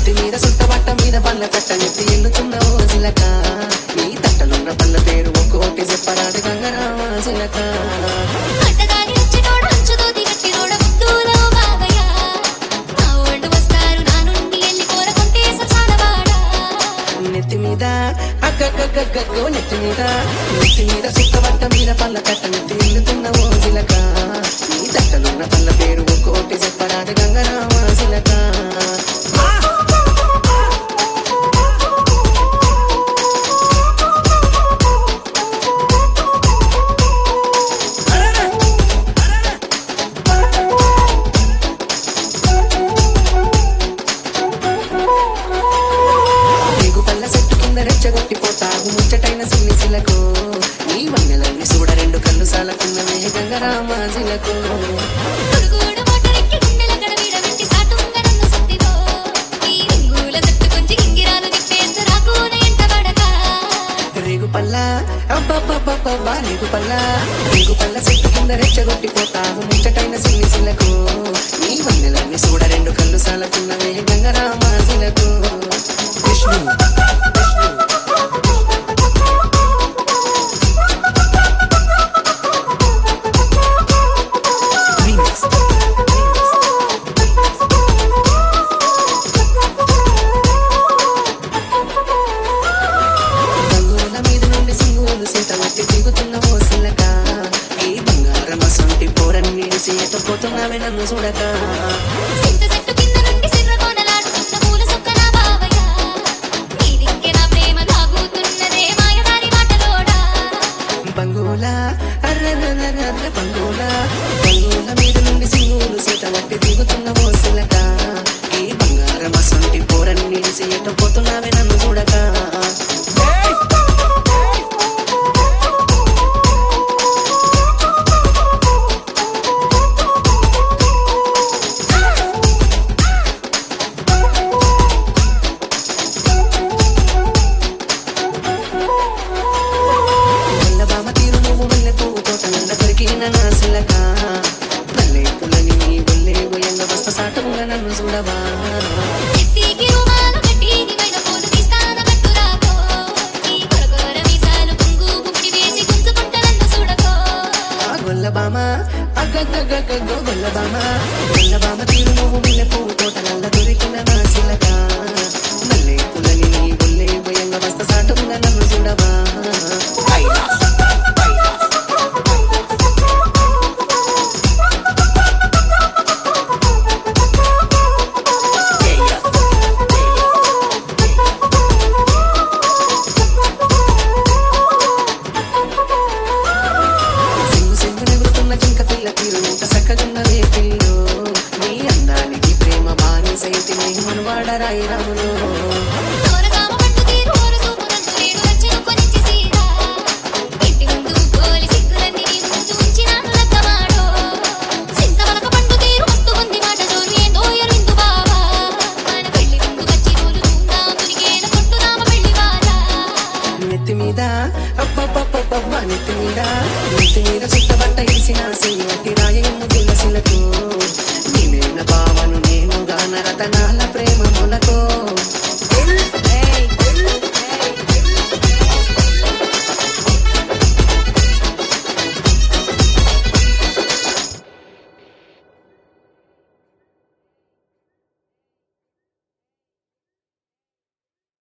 నెత్తి మీద సుట్ట బట్ట మీద పళ్ళ కట్ట నెత్తి ఎల్లుతున్న ఓ చిలక నీ తట్టలున్న పళ్ళ పేరు ఒక్కోటి చెప్పరాదు గంగరామ చిలక అడ్డదారి వచ్చినోడు అంచుదోతి గట్టినోడ ముద్దులో బావయ్య నా ఒళ్ళు వస్తారు నా నుండి ఎల్లి కోరకుంటే ససాలవాడా నెత్తి మీద అగ్గగ్గగ్గగ్గో నెత్తి మీద నెత్తి మీద సుట్ట బట్ట మీద పళ్ళ కట్ట నెత్తి ఎల్లుతున్న ఓ చిలక నీ తట్టలున్న పళ్ళ పేరు ఒక్కోటి చెప్పరాదు గంగరామ చిలక నీకు పళ్ళ చెట్టు కింద రెచ్చగొట్టిపోతావు ముచ్చటైన సిన్ని శిలకు నీ వన్నెలన్నీ చూడ రెండు కళ్ళు సాలకున్నవే గంగరామాజిలకు గుడుగుడు మోటరెక్కి గుండెల గడవీర వెంటి సాటుంగ నన్ను సుత్తివో ఈ రింగుల జట్టు కొంచెం ఇంగిరాలు తిప్పేస్తూ రాకూన ఎంట పడక రేగు పల్ల అబ్బబ్బబ్బబ్బా రేగు పల్ల రేగు పల్ల చెట్టు కింద రెచ్చగొట్టిపోతావు ముచ్చటైన సిన్ని శిలకు నీ వన్నెలన్నీ చూడ రెండు కళ్ళు సాలకున్నవే గంగరామాజిలకు విష్ణు Remix. రంగుల మీద నుండి సింగులు సీత మట్టి దిగుతున్న ఓ సిల్లక ఈ బంగారం అసంటి పోరన్ని సీత పోతున్నావే నన్ను చూడక సింత చెట్టు కింద నుండి సిర్ర కోనలాడుతున్న పూల సుక్కన బావయ్య నీ దిక్కే నా ప్రేమ దాగుతున్నదే మాయదారి మాటలోడా బంగులా అర్రర్రర్రర్ర బంగులా బంగుల మీద నుండి సింగులు సీత మట్టి దిగుతున్న ఓ సిల్లక ఈ బంగారం అసంటి పోరన్ని సీత పోతున్నావే నన్ను చూడక వల్లభామ తీరు నువ్వు వల్లె పువ్వు తోట నల్ల దొరికిన నా సిలక నల్లే పుల్లని నీ ఒల్లే ఉయంగ వస్త సాటుగా నన్ను చూడవా ఎత్తికి రుమాలు కట్టి నీ పైన పూలు తీస్తాన కట్టురాకో నీ కొరకొర మీసాలు కుంగు గుమ్మిడి వేసి గుంజుకుంట నన్ను చూడకో ఆ గొల్లబామ అగ్గగ్గగ్గగ్గో గొల్లబామ గొల్లబామ తీరు నువ్వు వల్లె పువ్వు తోట నల్ల దొరికిన నా సిలక నల్లే పుల్లని నీ ఒల్లే ఉయంగ వస్త సాటుగా నన్ను చూడవా సింగు సింగు నెగురుతున్న జింక పిల్ల తీరు ఎంత చక్కగున్నవే పిల్లు నీ అందానికి ప్రేమ బానిసైతి నీ మనవాడరాయి రాములు